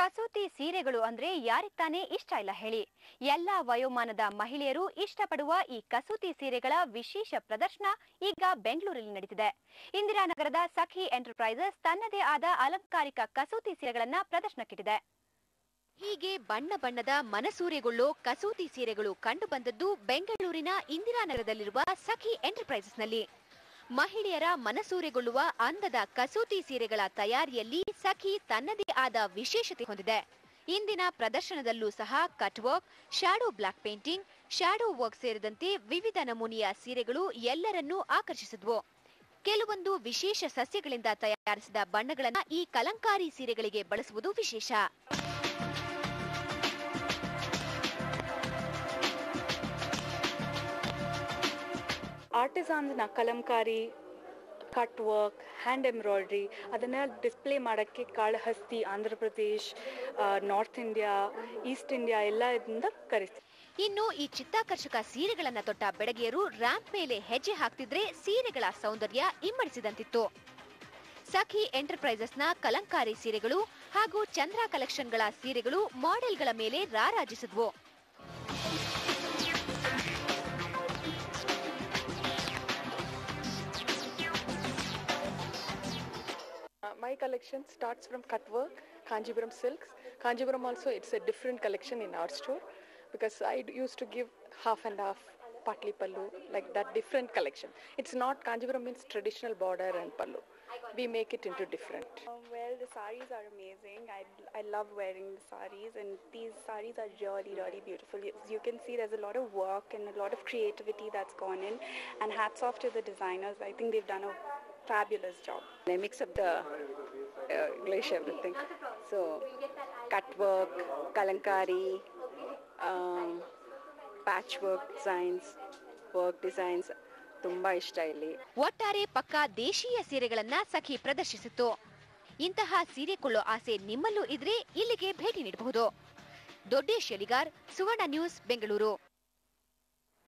ಕಸೂತಿ ಸೀರೆಗಳು ಅಂದ್ರೆ ಯಾರಿಗ್ ತಾನೇ ಇಷ್ಟ ಇಲ್ಲ ಹೇಳಿ ಎಲ್ಲಾ ವಯೋಮಾನದ ಮಹಿಳೆಯರು ಇಷ್ಟಪಡುವ ಈ ಕಸೂತಿ ಸೀರೆಗಳ ವಿಶೇಷ ಪ್ರದರ್ಶನ ಈಗ ಬೆಂಗಳೂರಲ್ಲಿ ನಡೀತಿದೆ ಇಂದಿರಾನಗರದ ಸಖಿ ಎಂಟರ್ಪ್ರೈಸಸ್ ತನ್ನದೇ ಆದ ಅಲಂಕಾರಿಕ ಕಸೂತಿ ಸೀರೆಗಳನ್ನ ಪ್ರದರ್ಶನಕ್ಕಿಟ್ಟಿದೆ ಹೀಗೆ ಬಣ್ಣ ಬಣ್ಣದ ಮನಸೂರೆಗೊಳ್ಳೋ ಕಸೂತಿ ಸೀರೆಗಳು ಕಂಡುಬಂದದ್ದು ಬೆಂಗಳೂರಿನ ಇಂದಿರಾನಗರದಲ್ಲಿರುವ ಸಖಿ ಎಂಟರ್ಪ್ರೈಸಸ್ನಲ್ಲಿ ಮಹಿಳೆಯರ ಮನಸೂರೆಗೊಳ್ಳುವ ಅಂದದ ಕಸೂತಿ ಸೀರೆಗಳ ತಯಾರಿಯಲ್ಲಿ ಸಖಿ ತನ್ನದೇ ಆದ ವಿಶೇಷತೆ ಹೊಂದಿದೆ ಇಂದಿನ ಪ್ರದರ್ಶನದಲ್ಲೂ ಸಹ cut work shadow block painting shadow work ಸೇರಿದಂತೆ ವಿವಿಧ ನಮೂನೆಯ ಸೀರೆಗಳು ಎಲ್ಲರನ್ನೂ ಆಕರ್ಷಿಸಿದ್ವು ಕೆಲವೊಂದು ವಿಶೇಷ ಸಸ್ಯಗಳಿಂದ ತಯಾರಿಸಿದ ಬಣ್ಣಗಳನ್ನ ಈ ಕಲಂಕಾರಿ ಸೀರೆಗಳಿಗೆ ಬಳಸುವುದು ವಿಶೇಷ ಆರ್ಟಿಸಾನ್ಸ್ನ Kalamkari cut work hand embroidery ಅದನ್ನು ಡಿಸ್ಪ್ಲೇ ಮಾಡೋಕ್ಕೆ Kalahasti Andhra Pradesh north India east India ಎಲ್ಲ ಇದರಿಂದ ಕರೆಸ್ತೀವಿ ಇನ್ನು ಈ ಚಿತ್ತಾಕರ್ಷಕ ಸೀರೆಗಳನ್ನ ತೊಟ್ಟ ಬೆಡಗಿಯರು ರ್ಯಾಂಪ್ ಮೇಲೆ ಹೆಜ್ಜೆ ಹಾಕ್ತಿದ್ರೆ ಸೀರೆಗಳ ಸೌಂದರ್ಯ ಇಮ್ಮಡಿಸಿದಂತಿತ್ತು ಸಖಿ ಎಂಟರ್ಪ್ರೈಸಸ್ನ ಕಲಂಕಾರಿ ಸೀರೆಗಳು ಹಾಗೂ ಚಂದ್ರ ಕಲೆಕ್ಷನ್ಗಳ ಸೀರೆಗಳು ಮಾಡೆಲ್ಗಳ ಮೇಲೆ ರಾರಾಜಿಸಿದ್ವು Uh, my collection starts from cut work, Kanjipuram silks. Kanjipuram also it's a different collection in our store because I d- used to give half and half patli pallu like that different collection. It's not Kanjipuram means traditional border and pallu. We make it into different. Um, well, the saris are amazing. I, I love wearing the saris, and these saris are really, really beautiful. You, you can see there's a lot of work and a lot of creativity that's gone in. And hats off to the designers. I think they've done a fabulous job. They mix up the uh, English everything. So, cut work, kalankari, um, patchwork designs, work designs, ತುಂಬ ಇಷ್ಟ ಇಲ್ಲಿ ಒಟ್ಟಾರೆ ಪಕ್ಕಾ ದೇಶೀಯ ಸೀರೆಗಳನ್ನ ಸಖಿ ಪ್ರದರ್ಶಿಸಿತ್ತು ಇಂತಹ ಸೀರೆ ಕೊಳ್ಳೋ ಆಸೆ ನಿಮ್ಮಲ್ಲೂ ಇದ್ರೆ ಇಲ್ಲಿಗೆ ಭೇಟಿ ನೀಡಬಹುದು ದೊಡ್ಡೇಶ್ ಯಲಿಗಾರ್ ಸುವರ್ಣ ನ್ಯೂಸ್ ಬೆಂಗಳೂರು